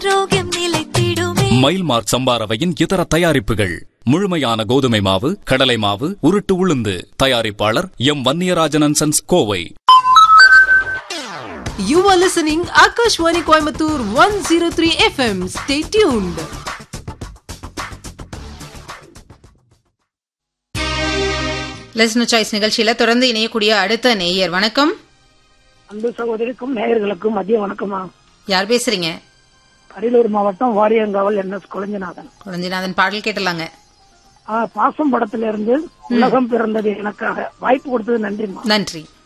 ஆரோக்கியம் நிலைத்திடுமே mile mark சம்பாரவையின் இதர தயாரிப்புகள் முழுமையான கோதுமை மாவு கடலை மாவு உருட்டு உளுந்து தயாரிப்பாளர் M Vanniarajan sons Kovai You are listening Akashwani Coimbatore 103 FM. Stay tuned. லெஸ்னு சாய்ஸ் நிகழ்ச்சியில தொடர்ந்து இணையக்கூடிய அடுத்த நேயர் வணக்கம் அன்பு சகோதரிக்கும் நேயர்களுக்கும் மதிய வணக்கமா யார் பேசுறீங்க அரியலூர் மாவட்டம் வாரியங்காவல் என் எஸ் குழஞ்சிநாதன் குழந்தைநாதன் பாடல் கேட்டலாங்க ஆ, பாசம் படத்திலிருந்து உலகம் பிறந்தது எனக்காக வாய்ப்பு கொடுத்தது நன்றிமா நன்றி